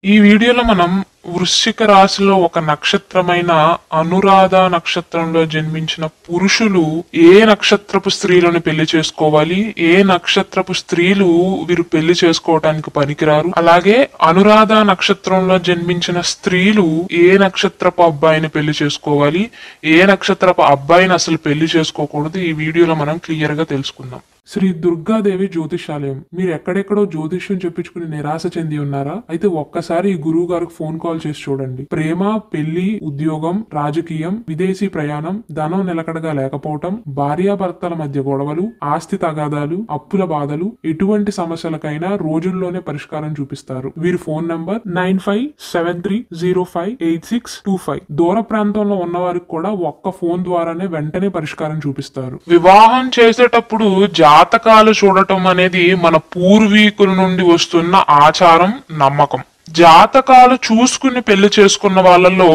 ఈ వీడియోలో మనం వృశ్చిక రాశిలో ఒక నక్షత్రమైన అనురాధ నక్షత్రంలో జన్మించిన పురుషులు ఏ నక్షత్రపు స్త్రీలను పెళ్లి చేసుకోవాలి ఏ నక్షత్రపు స్త్రీలు వీరు పెళ్లి చేసుకోవటానికి పనికిరారు అలాగే అనురాధ నక్షత్రంలో జన్మించిన స్త్రీలు ఏ నక్షత్రపు అబ్బాయిని పెళ్లి చేసుకోవాలి ఏ నక్షత్రపు అబ్బాయిని అసలు పెళ్లి చేసుకోకూడదు ఈ వీడియోలో మనం క్లియర్ గా తెలుసుకుందాం శ్రీ దుర్గాదేవి జ్యోతిషాలయం మీరు ఎక్కడెక్కడో జ్యోతిష్యం చెప్పించుకుని నిరాశ చెంది ఉన్నారా అయితే ఒక్కసారి ఈ గురువు గారికి ఫోన్ కాల్ చేసి చూడండి ప్రేమ పెళ్లి ఉద్యోగం రాజకీయం విదేశీ ప్రయాణం ధనం నిలకడగా లేకపోవటం భార్యాభర్తల మధ్య గొడవలు ఆస్తి తగాదాలు అప్పుల బాధలు ఎటువంటి సమస్యలకైనా రోజుల్లోనే పరిష్కారం చూపిస్తారు వీరి phone number nine five seven three zero five eight six two five దూర ప్రాంతంలో ఉన్న వారికి కూడా ఒక్క ఫోన్ ద్వారానే వెంటనే పరిష్కారం చూపిస్తారు వివాహం చేసేటప్పుడు జాతకాలు చూడటం అనేది మన పూర్వీకుల నుండి వస్తున్న ఆచారం నమ్మకం జాతకాలు చూసుకుని పెళ్లి చేసుకున్న వాళ్ళలో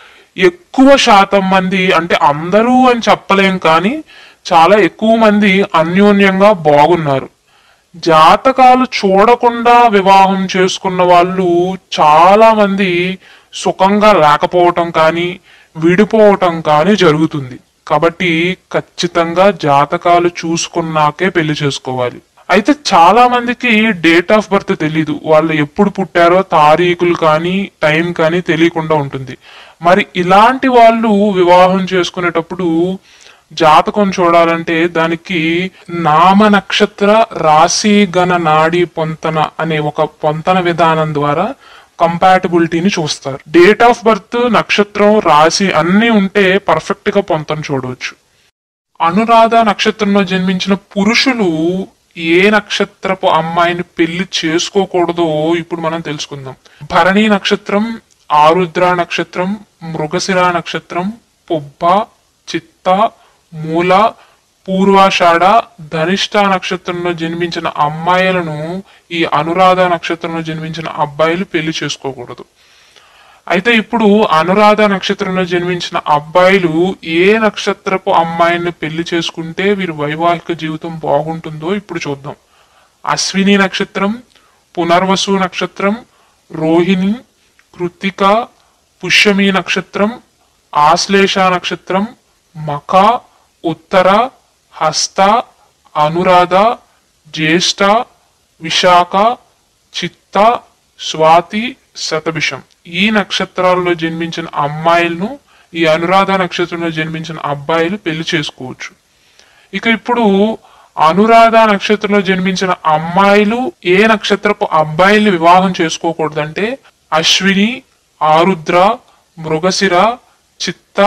ఎక్కువ శాతం మంది అంటే అందరూ అని చెప్పలేం కానీ చాలా ఎక్కువ మంది అన్యోన్యంగా బాగున్నారు జాతకాలు చూడకుండా వివాహం చేసుకున్న వాళ్ళు చాలా మంది సుఖంగా లేకపోవటం కానీ విడిపోవటం కానీ జరుగుతుంది కాబట్టి ఖచ్చితంగా జాతకాలు చూసుకున్నాకే పెళ్లి చేసుకోవాలి అయితే చాలా మందికి డేట్ ఆఫ్ బర్త్ తెలీదు వాళ్ళు ఎప్పుడు పుట్టారో తారీఖులు కానీ టైం కానీ తెలియకుండా ఉంటుంది మరి ఇలాంటి వాళ్ళు వివాహం చేసుకునేటప్పుడు జాతకం చూడాలంటే దానికి నామ నక్షత్ర రాశి గణ నాడి పొంతన అనే ఒక పొంతన విధానం ద్వారా కంపాటబిలిటీని చూస్తారు డేట్ ఆఫ్ బర్త్ నక్షత్రం రాశి అన్ని ఉంటే పర్ఫెక్ట్ గా పొంతన చూడవచ్చు అనురాధ నక్షత్రంలో జన్మించిన పురుషులు ఏ నక్షత్రపు అమ్మాయిని పెళ్లి చేసుకోకూడదో ఇప్పుడు మనం తెలుసుకుందాం భరణి నక్షత్రం ఆరుద్ర నక్షత్రం మృగశిర నక్షత్రం పొబ్బ చిత్త మూల పూర్వాషాఢ ధనిష్ట నక్షత్రంలో జన్మించిన అమ్మాయిలను ఈ అనురాధ నక్షత్రంలో జన్మించిన అబ్బాయిలు పెళ్లి చేసుకోకూడదు అయితే ఇప్పుడు అనురాధ నక్షత్రంలో జన్మించిన అబ్బాయిలు ఏ నక్షత్రపు అమ్మాయిని పెళ్లి చేసుకుంటే వీరి వైవాహిక జీవితం బాగుంటుందో ఇప్పుడు చూద్దాం అశ్విని నక్షత్రం పునర్వసు నక్షత్రం రోహిణి కృత్తిక పుష్యమి నక్షత్రం ఆశ్లేష నక్షత్రం మఖ ఉత్తర హస్త అనురాధ జ్యేష్ఠ విశాఖ చిత్త స్వాతి శతభిషం ఈ నక్షత్రాల్లో జన్మించిన అమ్మాయిలను ఈ అనురాధ నక్షత్రంలో జన్మించిన అబ్బాయిలు పెళ్లి చేసుకోవచ్చు ఇక ఇప్పుడు అనురాధ నక్షత్రంలో జన్మించిన అమ్మాయిలు ఏ నక్షత్రపు అబ్బాయిల్ని వివాహం చేసుకోకూడదంటే అశ్విని ఆరుద్ర మృగశిర చిత్త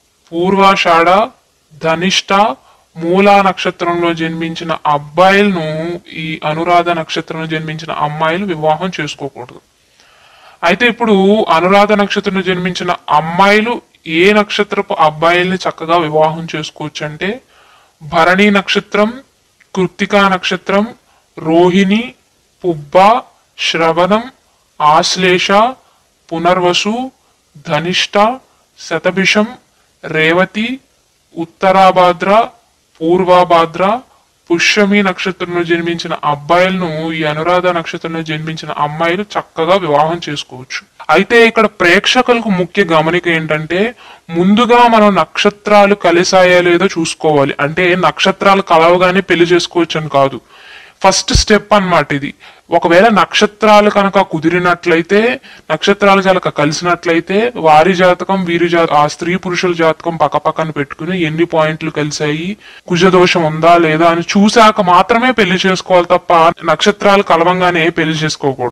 పూర్వాషాఢ ధనిష్ట మూలా నక్షత్రంలో జన్మించిన అబ్బాయిలను ఈ అనురాధ నక్షత్రంలో జన్మించిన అమ్మాయిలు వివాహం చేసుకోకూడదు అయితే ఇప్పుడు అనురాధ నక్షత్రంలో జన్మించిన అమ్మాయిలు ఏ నక్షత్రపు అబ్బాయిల్ని చక్కగా వివాహం చేసుకోవచ్చు అంటే భరణి నక్షత్రం కృత్తికా నక్షత్రం రోహిణి పుబ్బ శ్రవణం ఆశ్లేష పునర్వసు ధనిష్ట శతభిషం రేవతి ఉత్తరాభాద్ర పూర్వాభాద్ర పుష్యమి నక్షత్రంలో జన్మించిన అబ్బాయిలను ఈ అనురాధ నక్షత్రంలో జన్మించిన అమ్మాయిలు చక్కగా వివాహం చేసుకోవచ్చు అయితే ఇక్కడ ప్రేక్షకులకు ముఖ్య గమనిక ఏంటంటే ముందుగా మనం నక్షత్రాలు కలిసాయా లేదో చూసుకోవాలి అంటే నక్షత్రాలు కలవగానే పెళ్లి చేసుకోవచ్చు అని కాదు ఫస్ట్ స్టెప్ అన్నమాట ఇది ఒకవేళ నక్షత్రాలు కనుక కుదిరినట్లయితే నక్షత్రాలు కనుక కలిసినట్లయితే వారి జాతకం వీరి జా ఆ స్త్రీ పురుషుల జాతకం పక్కపక్కన పెట్టుకుని ఎన్ని పాయింట్లు కలిసాయి కుజదోషం ఉందా లేదా అని చూశాక మాత్రమే పెళ్లి చేసుకోవాలి తప్ప నక్షత్రాలు కలవంగానే పెళ్లి చేసుకోకూడదు